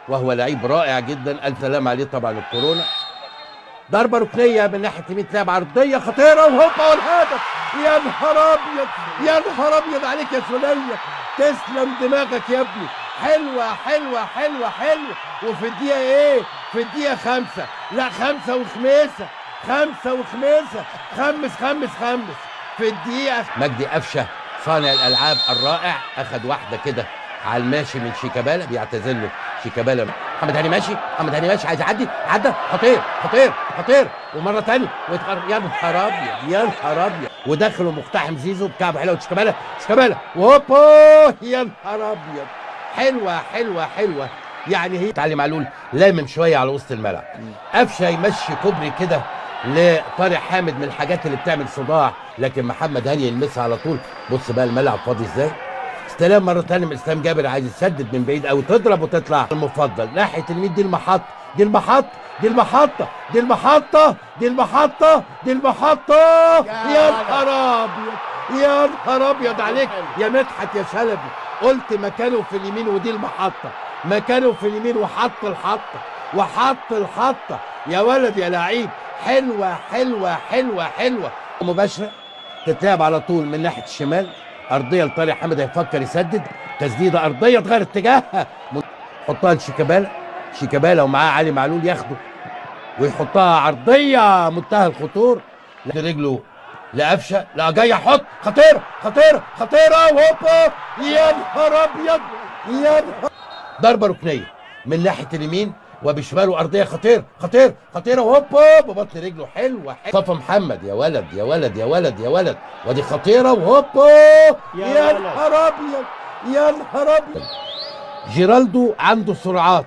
وهو لعيب رائع جدا الف سلام عليه طبعا الكورونا ضربه ركنيه من ناحيه يمين تلعب عرضيه خطيره وهوبا والهدف يا نهار ابيض يا نهار ابيض عليك يا سوليه تسلم دماغك يا ابني حلوه حلوه حلوه حلوه وفي الدقيقه ايه في الدقيقه خمسه لا خمسه وخميسه خمسه وخميسه خمس خمس خمس في الدقيقه مجدي قفشه صانع الالعاب الرائع اخذ واحده كده على الماشي من شيكابالا بيعتذر له شيكابالا محمد هاني ماشي محمد هاني ماشي عايز يعدي عدى خطير خطير خطير ومره ثانيه ويتقرب يا نهار ابيض يا نهار ابيض ودخل ومقتحم زيزو بكعب حلوه شيكابالا شيكابالا وهوبا يا نهار ابيض حلوه حلوه حلوه يعني هي تعلي معلول لامم شويه على وسط الملعب قفشه يمشي كوبري كده لطارق حامد من الحاجات اللي بتعمل صداع لكن محمد هاني يلمسها على طول بص بقى الملعب فاضي ازاي استلام مره ثانيه من اسلام جابر عايز يسدد من بعيد قوي تضرب وتطلع المفضل ناحيه اليمين دي المحطه دي المحطه دي المحطه دي المحطه دي المحطه دي المحطه يا نهار ابيض يا نهار ابيض عليك يا مدحت يا شلبي قلت مكانه في اليمين ودي المحطه مكانه في اليمين وحط الحطه وحط الحطه يا ولد يا لعيب حلوه حلوه حلوه حلوه مباشره تتلعب على طول من ناحيه الشمال ارضيه لطارق حامد هيفكر يسدد تسديده ارضيه تغير اتجاهها حطها لشيكابالا شيكابالا ومعاه علي معلول ياخده ويحطها عرضيه منتهى الخطور لا رجله لقفشه لا جاي يحط خطيره خطيره خطيره وهوبا يا نهار ابيض يا نهار ضربه ركنيه من ناحيه اليمين وبشماله ارضيه خطير خطير خطيره وهوبا ببطن رجله حلوه حلوه صفا محمد يا ولد يا ولد يا ولد يا ولد ودي خطيره وهوبا يا ولد. نهار ابيض يا نهار ابيض جيرالدو عنده سرعات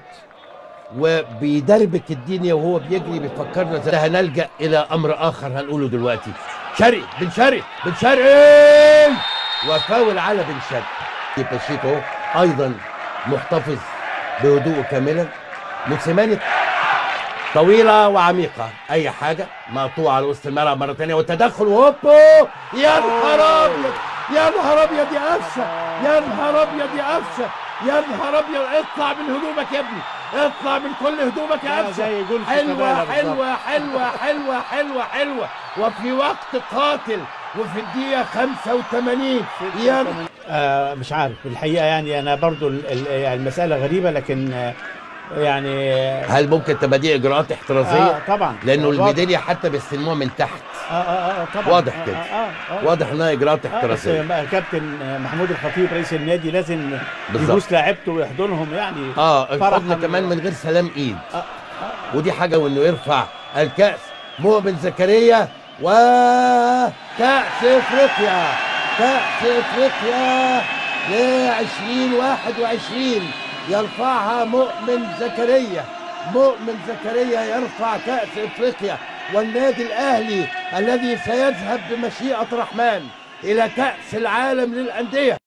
وبيدربك الدنيا وهو بيجري بيفكرنا زي هنلجا الى امر اخر هنقوله دلوقتي شرقي بن شرقي بن شرقي وفاول على بن شرقي باشيكو اهو ايضا محتفظ بهدوءه كاملا موسيماني طويلة وعميقة أي حاجة مقطوعة على وسط الملعب مرة ثانية والتدخل وهوبو يا نهار أبيض يا نهار أبيض يا قفشة يا نهار أبيض يا قفشة يا نهار أبيض اطلع من هدومك يا ابني اطلع من كل هدومك يا لا، قفشة زي جول حلوة شيكابالا بالظبط. حلوة حلوة حلوة حلوة حلوة وفي وقت قاتل وفي الدقيقة 85 يا آه مش عارف الحقيقه يعني انا برضو ال- ال- يعني المساله غريبه لكن آه يعني هل ممكن تبقى دي إجراءات احترازية؟ آه طبعا لأنه واضح. الميدالية حتى بيستلموها من تحت آه آه آه طبعا واضح آه كده. آه آه آه. واضح إنها إجراءات آه بس احترازية بقى كابتن محمود الخطيب رئيس النادي لازم بالظبط. يبوس لاعيبته ويحضنهم يعني اه فرحاً الحضن كمان و- من غير سلام ايد آه آه ودي حاجه وانه يرفع الكاس مؤمن زكريا وكاس افريقيا كاس افريقيا ل 2021 يرفعها مؤمن زكريا مؤمن زكريا يرفع كاس افريقيا والنادي الاهلي الذي سيذهب بمشيئه الرحمن الى كاس العالم للانديه